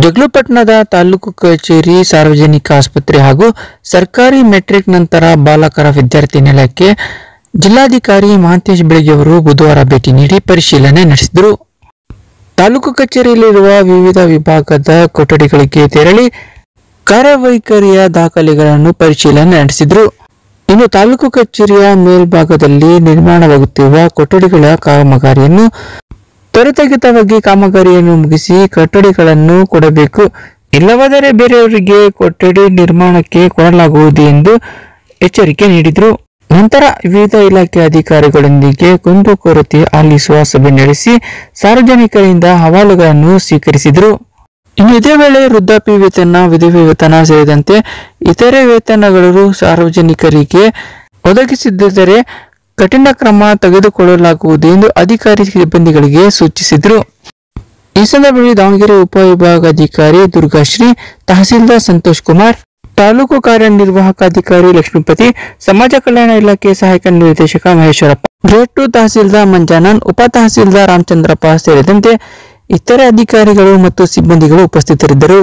ಜಗಳೂಪಟ್ಟಣದ ತಾಲೂಕು ಕಚೇರಿ ಸಾರ್ವಜನಿಕ ಆಸ್ಪತ್ರೆ ಹಾಗೂ ಸರ್ಕಾರಿ ಮೆಟ್ರಿಕ್ ನಂತರ ಬಾಲಕರ ವಿದ್ಯಾರ್ಥಿ ನಿಲಯಕ್ಕೆ ಜಿಲ್ಲಾಧಿಕಾರಿ ಮಹಾಂತೇಶ್ ಬೆಳಗ್ಗೆ ಅವರು ಬುಧವಾರ ಭೇಟಿ ನೀಡಿ ಪರಿಶೀಲನೆ ನಡೆಸಿದರು ತಾಲೂಕು ಕಚೇರಿಯಲ್ಲಿರುವ ವಿವಿಧ ವಿಭಾಗದ ಕೊಠಡಿಗಳಿಗೆ ತೆರಳಿ ಕಾರ್ಯವೈಖರಿಯ ದಾಖಲೆಗಳನ್ನು ಪರಿಶೀಲನೆ ನಡೆಸಿದರು ಇನ್ನು ತಾಲೂಕು ಕಚೇರಿಯ ಮೇಲ್ಭಾಗದಲ್ಲಿ ನಿರ್ಮಾಣವಾಗುತ್ತಿರುವ ಕೊಠಡಿಗಳ ಕಾಮಗಾರಿಯನ್ನು ತ್ವರಿತಗತವಾಗಿ ಕಾಮಗಾರಿಯನ್ನು ಮುಗಿಸಿ ಕೊಠಡಿಗಳನ್ನು ಕೊಡಬೇಕು ಇಲ್ಲವಾದರೆ ಬೇರೆಯವರಿಗೆ ಕೊಠಡಿ ನಿರ್ಮಾಣಕ್ಕೆ ಕೊಡಲಾಗುವುದು ಎಂದು ಎಚ್ಚರಿಕೆ ನೀಡಿದರು ನಂತರ ವಿವಿಧ ಇಲಾಖೆ ಅಧಿಕಾರಿಗಳೊಂದಿಗೆ ಕುಂದುಕೊರತೆ ಆಲಿಸುವ ಸಭೆ ನಡೆಸಿ ಸಾರ್ವಜನಿಕರಿಂದ ಅಹವಾಲುಗಳನ್ನು ಸ್ವೀಕರಿಸಿದರು ಇನ್ನು ಇದೇ ವೇಳೆ ವೃದ್ಧಾಪ್ಯ ವೇತನ ವಿಧವೆ ವೇತನ ಸೇರಿದಂತೆ ಇತರೆ ವೇತನಗಳು ಸಾರ್ವಜನಿಕರಿಗೆ ಒದಗಿಸಿದ್ದರೆ ಕಠಿಣ ಕ್ರಮ ತೆಗೆದುಕೊಳ್ಳಲಾಗುವುದು ಎಂದು ಅಧಿಕಾರಿ ಸಿಬ್ಬಂದಿಗಳಿಗೆ ಸೂಚಿಸಿದರು ಈ ಸಂದರ್ಭದಲ್ಲಿ ದಾವಣಗೆರೆ ಉಪವಿಭಾಗಾಧಿಕಾರಿ ದುರ್ಗಾಶ್ರೀ ತಹಸೀಲ್ದಾರ್ ಸಂತೋಷ್ ಕುಮಾರ್ ತಾಲೂಕು ಕಾರ್ಯನಿರ್ವಾಹಕಾಧಿಕಾರಿ ಲಕ್ಷ್ಮೀಪತಿ ಸಮಾಜ ಕಲ್ಯಾಣ ಇಲಾಖೆ ಸಹಾಯಕ ನಿರ್ದೇಶಕ ಮಹೇಶ್ವರಪ್ಪ ಗ್ರೇಡ್ ಟು ತಹಸೀಲ್ದಾರ್ ಮಂಜಾನನ್ ಉಪ ತಹಸೀಲ್ದಾರ್ ರಾಮಚಂದ್ರಪ್ಪ ಸೇರಿದಂತೆ ಇತರೆ ಅಧಿಕಾರಿಗಳು ಮತ್ತು ಸಿಬ್ಬಂದಿಗಳು ಉಪಸ್ಥಿತರಿದ್ದರು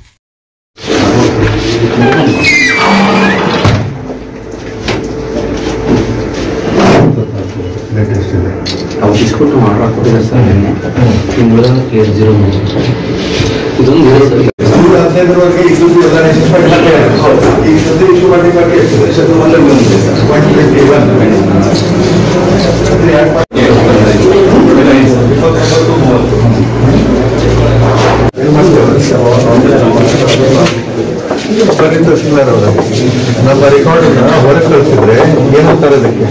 ಲೇಟೆಸ್ಟ್ ಇದೆ ಅವ್ರು ಇಸ್ಕೊಟ್ಟು ಆರ್ಡರ್ ಹಾಕ್ಕೊಟ್ಟಿದ್ದಾರೆ ಸರ್ ನಿನ್ನೆ ತಿಂಗಳ ಕೇರ್ ಜೀರೋ ಇದೊಂದು ಇದೆ ಸರ್ ನೂರ ಹದಿನೈದರವರೆಗೆ ಇದು ಎಲ್ಲ ಎಕ್ಸ್ಪೆಕ್ಟ್ ಮಾಡಿ ಈ ಸದ್ಯ ಇಶ್ಯೂ ಮಾಡಲಿಕ್ಕೆ ಎಷ್ಟು ವರ್ಷದ ಮೊದಲೇ ಬಂದಿದೆ ಸರ್ ಒನ್ ಟ್ವೆಂಟಿ ಒನ್ ಇಪ್ಪತ್ತೊಂಬತ್ತು ಮೂವತ್ತು ಏನು ಬರೀ ತಹಸೀಲ್ದಾರ್ ಅವರಿಗೆ ನಮ್ಮ ರೆಕಾರ್ಡನ್ನ ಹೊರಗೆ ಕಳಿಸಿದ್ರೆ ಏನಂತಾರೆ ಅದಕ್ಕೆ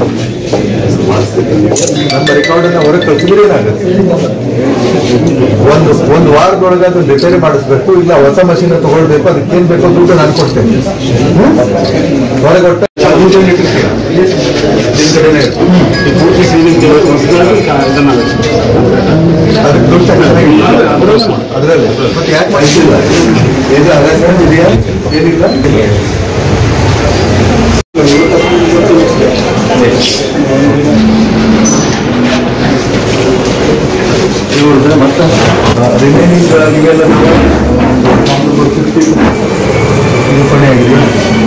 ನಮ್ಮ ರೆಕಾರ್ಡನ್ನ ಹೊರಗೆ ಕಳಿಸಿದ್ರೆ ಏನಾಗುತ್ತೆ ಒಂದು ಒಂದು ವಾರದೊಳಗೆ ಅದು ರಿಪೇರಿ ಮಾಡಿಸ್ಬೇಕು ಇಲ್ಲ ಹೊಸ ಮಷೀನ್ ತಗೊಳ್ಬೇಕು ಅದಕ್ಕೆ ಏನ್ ಬೇಕೋ ದುಡ್ಡು ನಾನು ಕೊಡ್ತೇನೆ ಹ್ಮ್? ಹೊರಗೆ ಒಟ್ಟ ದುಡ್ಡನ್ನ ಇಟ್ಟಿರ್ತೀರ. ನಿಮ್ ಕಡೆನೇ ಇರುತ್ತೆ. ಅದಕ್ಕೆ ದುಡ್ಡು ತಗೊಂಡಾಗಿಲ್ಲ. ಅದ್ರಲ್ಲಿ ಮತ್ತೆ ಯಾಕೆ ಮಾಡಿಸಿಲ್ಲ ಏನು ಹರಾಸ್ಮೆಂಟ್ ಇದೆಯಾ ಏನಿಲ್ಲ ಇವ್ರದ್ದು ಮತ್ತೆ ರಿಮೈನಿಂಗ್ ನೀವೆಲ್ಲ ನಿರೂಪಣೆ ಆಗಿದೆ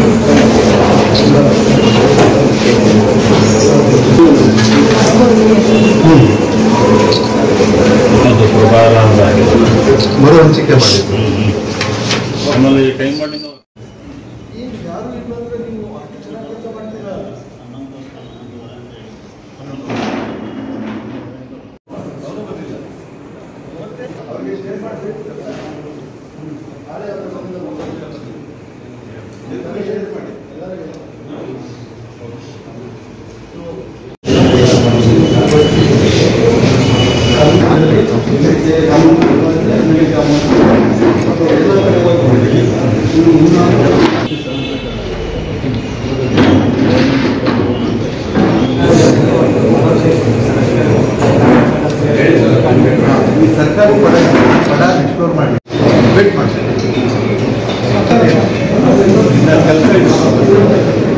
ಮರು ಹಂಚಿಕೆ ಮಾಡಿದ್ರು ಆಮೇಲೆ ಟೈಮ್ ಮಾಡಿದ್ದು ಈ ಸರ್ಕಾರಿ ಪಡ ಪಡ ಎಕ್ಸ್ಪ್ಲೋರ್ ಮಾಡಿ ವೇಟ್ ಮಾಡ್ತಾರೆ ಕೆಲಸ ಇದೆ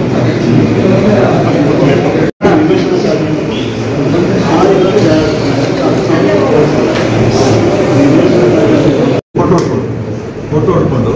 ಫೋಟೋ ಹೊಡ್ಕೊಂಡು ಫೋಟೋ ಹೊಡ್ಕೊಂಡು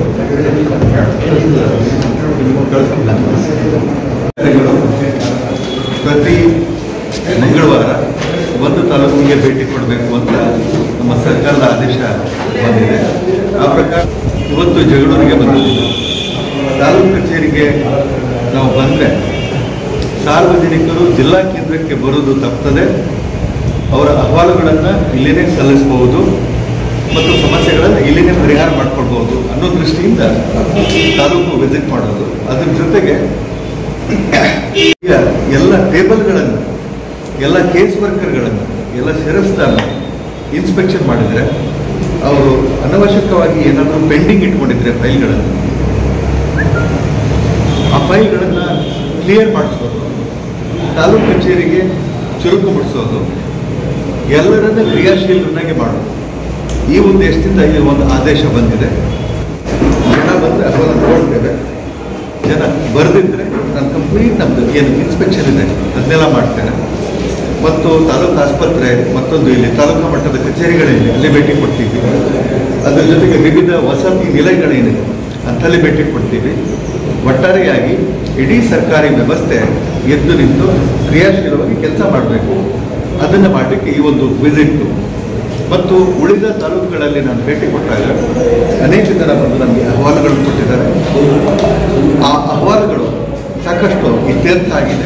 ಪ್ರತಿ ಮಂಗಳವಾರ ಒಂದು ತಾಲೂಕಿಗೆ ಭೇಟಿ ಕೊಡಬೇಕು ಅಂತ ನಮ್ಮ ಸರ್ಕಾರದ ಆದೇಶ ಬಂದಿದೆ ಆ ಪ್ರಕಾರ ಇವತ್ತು ಜಗಳೂರಿಗೆ ಬಂದಿದ್ದೀವಿ ತಾಲೂಕು ಕಚೇರಿಗೆ ನಾವು ಬಂದರೆ ಸಾರ್ವಜನಿಕರು ಜಿಲ್ಲಾ ಕೇಂದ್ರಕ್ಕೆ ಬರೋದು ತಪ್ಪದೆ ಅವರ ಅಹವಾಲುಗಳನ್ನು ಇಲ್ಲಿನೇ ಸಲ್ಲಿಸಬಹುದು ಮತ್ತು ಸಮಸ್ಯೆಗಳನ್ನು ಇಲ್ಲಿನೇ ಪರಿಹಾರ ಮಾಡ್ಕೊಳ್ಬಹುದು ಅನ್ನೋ ದೃಷ್ಟಿಯಿಂದ ತಾಲೂಕು ವಿಸಿಟ್ ಮಾಡೋದು ಅದ್ರ ಜೊತೆಗೆ ಈಗ ಎಲ್ಲ ಟೇಬಲ್ಗಳನ್ನು ಎಲ್ಲ ಕೇಸ್ ವರ್ಕರ್ಗಳನ್ನು ಎಲ್ಲ ಶಿರಸ್ತಾನ ಇನ್ಸ್ಪೆಕ್ಷನ್ ಮಾಡಿದರೆ ಅವರು ಅನವಶ್ಯಕವಾಗಿ ಏನಾದರೂ ಪೆಂಡಿಂಗ್ ಇಟ್ಕೊಂಡಿದ್ರೆ ಫೈಲ್ಗಳನ್ನು ಆ ಫೈಲ್ಗಳನ್ನು ಕ್ಲಿಯರ್ ಮಾಡಿಸೋದು ತಾಲೂಕು ಕಚೇರಿಗೆ ಚುರುಕು ಮುಡಿಸೋದು ಎಲ್ಲರನ್ನ ಕ್ರಿಯಾಶೀಲರನ್ನಾಗಿ ಮಾಡೋದು ಈ ಉದ್ದೇಶದಿಂದ ಈ ಒಂದು ಆದೇಶ ಬಂದಿದೆ ಜನ ಬಂದರೆ ಅದನ್ನು ತಗೊಳ್ತೇವೆ ಜನ ಬರೆದಿದ್ರೆ ನಾನು ಕಂಪ್ಲೀಟ್ ನಮ್ಮದು ಏನು ಇನ್ಸ್ಪೆಕ್ಷನ್ ಇದೆ ಅದನ್ನೆಲ್ಲ ಮಾಡ್ತೇನೆ ಮತ್ತು ತಾಲೂಕು ಆಸ್ಪತ್ರೆ ಮತ್ತೊಂದು ಇಲ್ಲಿ ತಾಲೂಕು ಮಟ್ಟದ ಕಚೇರಿಗಳಿವೆ ಅಲ್ಲಿ ಭೇಟಿ ಕೊಡ್ತೀವಿ ಅದರ ಜೊತೆಗೆ ವಿವಿಧ ವಸತಿ ನಿಲಯಗಳೇನಿದೆ ಅಂಥಲ್ಲಿ ಭೇಟಿ ಕೊಡ್ತೀವಿ ಒಟ್ಟಾರೆಯಾಗಿ ಇಡೀ ಸರ್ಕಾರಿ ವ್ಯವಸ್ಥೆ ಎದ್ದು ನಿಂತು ಕ್ರಿಯಾಶೀಲವಾಗಿ ಕೆಲಸ ಮಾಡಬೇಕು ಅದನ್ನು ಮಾಡಲಿಕ್ಕೆ ಈ ಒಂದು ವಿಸಿಟ್ಟು ಮತ್ತು ಉಳಿದ ತಾಲೂಕುಗಳಲ್ಲಿ ನಾನು ಭೇಟಿ ಕೊಟ್ಟಾಗ ಅನೇಕ ಜನ ಬಂದು ನನಗೆ ಅಹವಾಲುಗಳನ್ನು ಕೊಟ್ಟಿದ್ದಾರೆ ಆ ಅಹವಾಲುಗಳು ಸಾಕಷ್ಟು ಇತ್ಯರ್ಥ ಆಗಿದೆ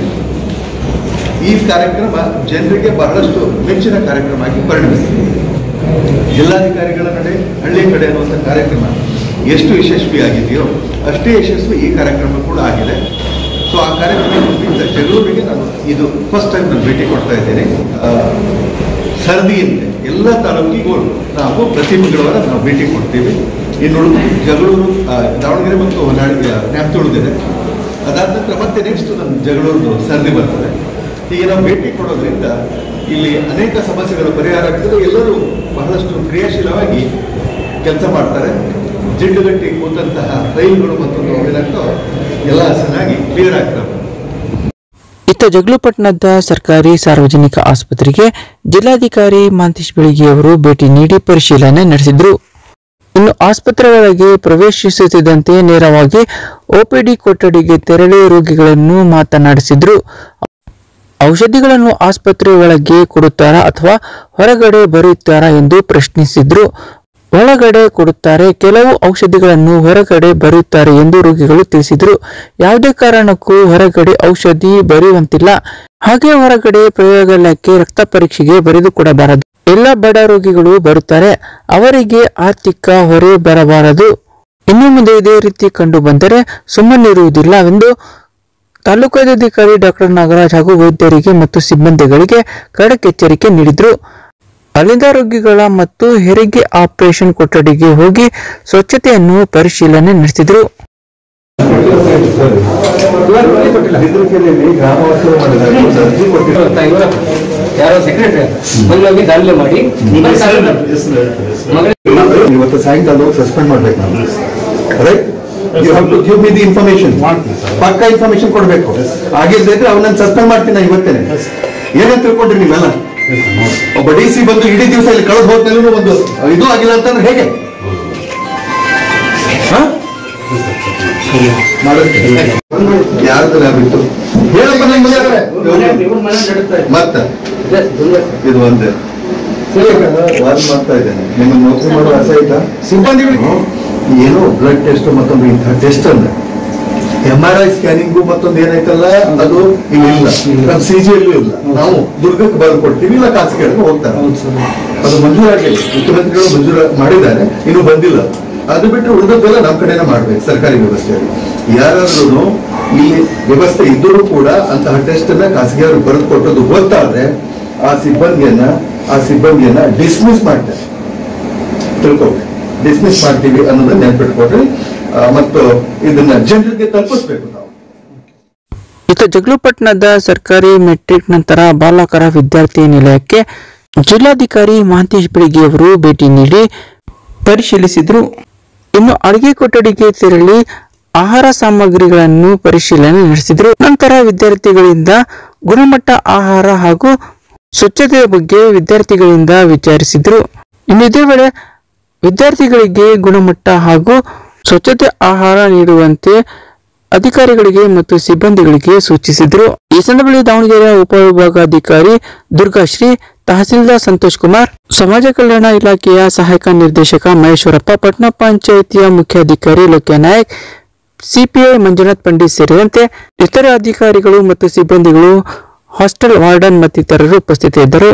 ಈ ಕಾರ್ಯಕ್ರಮ ಜನರಿಗೆ ಬಹಳಷ್ಟು ಮೆಚ್ಚಿನ ಕಾರ್ಯಕ್ರಮ ಆಗಿ ಪರಿಣಮಿಸಿದೆ ಜಿಲ್ಲಾಧಿಕಾರಿಗಳ ನಡೆ ಹಳ್ಳಿ ಕಡೆ ಅನ್ನುವಂಥ ಕಾರ್ಯಕ್ರಮ ಎಷ್ಟು ಯಶಸ್ವಿಯಾಗಿದೆಯೋ ಅಷ್ಟೇ ಯಶಸ್ವಿ ಈ ಕಾರ್ಯಕ್ರಮ ಕೂಡ ಆಗಿದೆ ಸೊ ಆ ಕಾರ್ಯಕ್ರಮ ನಿಮಿತ್ತ ಜಗಳೂರಿಗೆ ನಾನು ಇದು ಫಸ್ಟ್ ಟೈಮ್ ನಾನು ಭೇಟಿ ಕೊಡ್ತಾ ಇದ್ದೇನೆ ಆ, ಸರದಿಯಂತೆ ಎಲ್ಲ ತಾಲೂಕಿಗೂ ನಾವು ಪ್ರತಿ ಮಂಗಳವಾರ ನಾವು ಭೇಟಿ ಕೊಡ್ತೀವಿ ಇನ್ನು ಉಳಿದು ಜಗಳೂರು ಆ, ದಾವಣಗೆರೆ ಮತ್ತು ಹೊನ್ನಾಳಿ ನ್ಯಾಪ್ತಿ ಉಳಿದಿದೆ ಅದಾದ ನಂತರ ಮತ್ತೆ ನೆಕ್ಸ್ಟ್ ನಮ್ಮ ಜಗಳೂರು ಸರದಿ ಬರ್ತದೆ ಹೀಗೆ ನಾವು ಭೇಟಿ ಕೊಡೋದ್ರಿಂದ ಇಲ್ಲಿ ಅನೇಕ ಸಮಸ್ಯೆಗಳು ಪರಿಹಾರ ಆಗ್ತದೆ ಎಲ್ಲರೂ ಬಹಳಷ್ಟು ಕ್ರಿಯಾಶೀಲವಾಗಿ ಕೆಲಸ ಮಾಡ್ತಾರೆ ಜಿಡ್ಡುಗಟ್ಟಿ ಕೂತಂತಹ ಫೈಲ್ಗಳು ಮತ್ತೊಂದು ಏನಾಗ್ತಾವ ಎಲ್ಲ ಚೆನ್ನಾಗಿ ಕ್ಲಿಯರ್ ಆಗ್ತವೆ ಇತ್ತ ಜಗಳೂಪಟ್ಟಣದ ಸರ್ಕಾರಿ ಸಾರ್ವಜನಿಕ ಆಸ್ಪತ್ರೆಗೆ ಜಿಲ್ಲಾಧಿಕಾರಿ ಮಾಂತೇಶ್ ಬೆಳಗಿ ಅವರು ಭೇಟಿ ನೀಡಿ ಪರಿಶೀಲನೆ ನಡೆಸಿದ್ರು ಇನ್ನು ಆಸ್ಪತ್ರೆ ಒಳಗೆ ಪ್ರವೇಶಿಸುತ್ತಿದ್ದಂತೆ ನೇರವಾಗಿ ಒಪಿಡಿ ಕೊಠಡಿಗೆ ತೆರಳಿ ರೋಗಿಗಳನ್ನು ಮಾತನಾಡಿಸಿದ್ರು ಔಷಧಿಗಳನ್ನು ಆಸ್ಪತ್ರೆ ಒಳಗೆ ಕೊಡುತ್ತಾರಾ ಅಥವಾ ಹೊರಗಡೆ ಬರುತ್ತಾರಾ ಎಂದು ಪ್ರಶ್ನಿಸಿದ್ರು ಒಳಗಡೆ ಕೊಡುತ್ತಾರೆ ಕೆಲವು ಔಷಧಿಗಳನ್ನು ಹೊರಗಡೆ ಬರೆಯುತ್ತಾರೆ ಎಂದು ರೋಗಿಗಳು ತಿಳಿಸಿದರು ಯಾವುದೇ ಕಾರಣಕ್ಕೂ ಹೊರಗಡೆ ಔಷಧಿ ಬರೆಯುವಂತಿಲ್ಲ ಹಾಗೆ ಹೊರಗಡೆ ಪ್ರಯೋಗಾಲಯಕ್ಕೆ ರಕ್ತ ಪರೀಕ್ಷೆಗೆ ಬರೆದುಕೊಡಬಾರದು ಎಲ್ಲ ಬಡ ರೋಗಿಗಳು ಬರುತ್ತಾರೆ ಅವರಿಗೆ ಆರ್ಥಿಕ ಹೊರೆ ಬರಬಾರದು ಇನ್ನು ಮುಂದೆ ಇದೇ ರೀತಿ ಕಂಡು ಬಂದರೆ ಸುಮ್ಮನಿರುವುದಿಲ್ಲವೆಂದು ತಾಲೂಕು ವೈದ್ಯಾಧಿಕಾರಿ ಡಾಕ್ಟರ್ ನಾಗರಾಜ್ ಹಾಗೂ ವೈದ್ಯರಿಗೆ ಮತ್ತು ಸಿಬ್ಬಂದಿಗಳಿಗೆ ಖಡಕ್ ಎಚ್ಚರಿಕೆ ನೀಡಿದ್ರು ಅಲ್ಲಿಂದ ರೋಗಿಗಳ ಮತ್ತು ಹೆರಿಗೆ ಆಪರೇಷನ್ ಕೊಠಡಿಗೆ ಹೋಗಿ ಸ್ವಚ್ಛತೆಯನ್ನು ಪರಿಶೀಲನೆ ನಡೆಸಿದ್ರು ಯಾರೋ ಸೆಕ್ರೆಟರಿ ಬಂದು ಹೋಗಿ ದಾಖಲೆ ಮಾಡಿ ಇವತ್ತು ಸಾಯಂಕಾಲ ಸಸ್ಪೆಂಡ್ ಮಾಡ್ಬೇಕು ನಾವು right you have to give me the information ಪಕ್ಕ ಇನ್ಫಾರ್ಮೇಶನ್ ಕೊಡಬೇಕು ಆಗಿಲ್ದಿದ್ರೆ ಅವನನ್ನ ಸಸ್ಪೆಂಡ್ ಮಾಡ್ತೀನಿ ಇವತ್ತೇನೆ ಏನಂತ ತಿಳ್ಕೊಂಡ್ರಿ ನೀವೆಲ್ಲ ಒಬ್ಬ ಡಿ ಸಿ ಬಂದು ಇಡೀ ದಿವಸ ಇಲ್ಲಿ ಕಳೆದು ಹೋದ್ಮೇಲೂ ಒಂದು ಇದು ಆಗಿಲ್ಲ ಅಂತಂದ್ರೆ ಹೇಗೆ ಹ? ಮಾಡುತ್ತೆ ಯಾರ್ದು ಬಿಟ್ಟು ಹೇಳಪ್ಪ ನಂಗೆ ಮನೆ ಮತ್ತ ಇದು ಒಂದೇ ವಾದ ಮಾಡ್ತಾ ಇದ್ದೇನೆ ನಿಮ್ಮ ನೌಕರಿ ಮಾಡುವ ಆಸೆ ಆಯ್ತಾ ಸಿಬ್ಬಂದಿಗಳಿಗೆ ಏನು ಬ್ಲಡ್ ಟೆಸ್ಟ್ ಮತ್ತೊಂದು ಇಂಥ ಟೆಸ್ಟ್ ಅಂದ್ರೆ ಎಂ ಆರ್ ಐ ಸ್ಕ್ಯಾನಿಂಗು ಮತ್ತೊಂದು ಏನಾಯ್ತಲ್ಲ ಅದು ಇಲ್ಲಿ ಇಲ್ಲ ನಮ್ಮ ಸಿ ಜಿ ಎಲ್ಲೂ ಇಲ್ಲ ನಾವು ದುರ್ಗಕ್ಕೆ ಬರೆದು ಕೊಡ್ತೀವಿ ಇಲ್ಲ ಖಾಸಗಿಗಳಿಗೆ ಹೋಗ್ತಾರೆ ಅದು ಮಂಜೂರಾಗಿಲ್ಲ ಮುಖ್ಯಮಂತ್ರಿಗಳು ಮಂಜೂರು ಮಾಡಿದ್ದಾರೆ ಇನ್ನು ಬಂದಿಲ್ಲ ಅದು ಬಿಟ್ಟು ಉಳಿದದ್ದೆಲ್ಲ ನಮ್ಮ ಕಡೆನೇ ಮಾಡ್ಬೇಕು ಸರ್ಕಾರಿ ವ್ಯವಸ್ಥೆಯಲ್ಲಿ ಯಾರಾದ್ರೂ ಇಲ್ಲಿ ವ್ಯವಸ್ಥೆ ಇದ್ದರೂ ಕೂಡ ಅಂತಹ ಟೆಸ್ಟ್ ಅನ್ನ ಖಾಸಗಿಯವರು ಬರೆದು ಕೊಟ್ಟದ್ದು ಗೊತ್ತಾದ್ರೆ ಆ ಸಿಬ್ಬಂದಿಯನ್ನ ಆ ಸಿಬ್ಬಂದಿಯನ್ನ ಡಿಸ್ಮಿಸ್ ಮಾಡ್ತಾರೆ ತಿಳ್ಕೊಬೇಕು ಡಿಸ್ಮಿಸ್ ಮಾಡ್ತೀವಿ ಅನ್ನೋದನ್ನ ನೆನ್ಪಿಟ್ಕೊಡ್ರಿ ಆ, ಮತ್ತು ಇದನ್ನ ಜನರಿಗೆ ತಲುಪಿಸ್ಬೇಕು ನಾವು ಇತ್ತ ಜಗಳೂಪಟ್ಟಣದ ಸರ್ಕಾರಿ ಮೆಟ್ರಿಕ್ ನಂತರ ಬಾಲಕರ ವಿದ್ಯಾರ್ಥಿ ನಿಲಯಕ್ಕೆ ಜಿಲ್ಲಾಧಿಕಾರಿ ಮಹಂತೇಶ್ ಬೆಳಗಿ ಅವರು ಭೇಟಿ ನೀಡಿ ಪರಿಶೀಲಿಸಿದ್ರು ಇನ್ನು ಅಡುಗೆ ಕೊಠಡಿಗೆ ತೆರಳಿ ಆಹಾರ ಸಾಮಗ್ರಿಗಳನ್ನು ಪರಿಶೀಲನೆ ನಡೆಸಿದ್ರು ನಂತರ ವಿದ್ಯಾರ್ಥಿಗಳಿಂದ ಗುಣಮಟ್ಟ ಆಹಾರ ಹಾಗೂ ಸ್ವಚ್ಛತೆಯ ಬಗ್ಗೆ ವಿದ್ಯಾರ್ಥಿಗಳಿಂದ ವಿಚಾರಿಸಿದ್ರು ಇನ್ನು ಇದೇ ವೇಳೆ ವಿದ್ಯಾರ್ಥಿಗಳಿಗೆ ಗುಣಮಟ್ಟ ಹಾಗೂ ಸ್ವಚ್ಛತೆ ಆಹಾರ ನೀಡುವಂತೆ ಅಧಿಕಾರಿಗಳಿಗೆ ಮತ್ತು ಸಿಬ್ಬಂದಿಗಳಿಗೆ ಸೂಚಿಸಿದರು ಈ ಸಂದರ್ಭದಲ್ಲಿ ದಾವಣಗೆರೆ ಉಪವಿಭಾಗಾಧಿಕಾರಿ ದುರ್ಗಾಶ್ರೀ ತಹಸೀಲ್ದಾರ್ ಸಂತೋಷ್ ಕುಮಾರ್ ಸಮಾಜ ಕಲ್ಯಾಣ ಇಲಾಖೆಯ ಸಹಾಯಕ ನಿರ್ದೇಶಕ ಮಹೇಶ್ವರಪ್ಪ ಪಟ್ಟಣ ಪಂಚಾಯಿತಿಯ ಮುಖ್ಯಾಧಿಕಾರಿ ಲೋಕ್ಯ ನಾಯಕ್ ಸಿಪಿಐ ಮಂಜುನಾಥ್ ಪಂಡಿತ್ ಸೇರಿದಂತೆ ಇತರೆ ಅಧಿಕಾರಿಗಳು ಮತ್ತು ಸಿಬ್ಬಂದಿಗಳು ಹಾಸ್ಟೆಲ್ ವಾರ್ಡನ್ ಮತ್ತಿತರರು ಉಪಸ್ಥಿತರಿದ್ದರು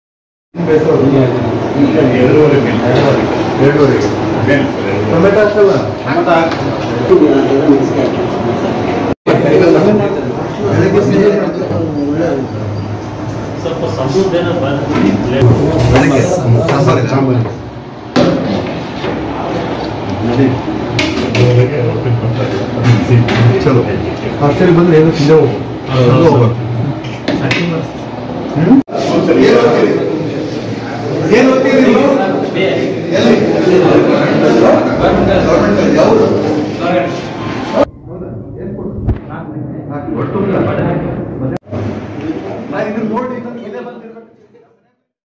ಸ್ವಲ್ಪ ಸಮೃದ್ಧೇನ ಬೆಳಗ್ಗೆ ಸಾಂಬಾರು ಚಲೋ ಹಾಸ್ಟೆಲ್ ಬಂದ್ರೆ ಏನು ತಿಂದೆ ಹೋಗ್ಬೇಕು ಏನು ಓದ್ತೀರಿ ನೀವು? ಎಲ್ಲಿ? ಗೌರ್ಮೆಂಟ್ ಅಲ್ಲಿ ಯಾವುದು?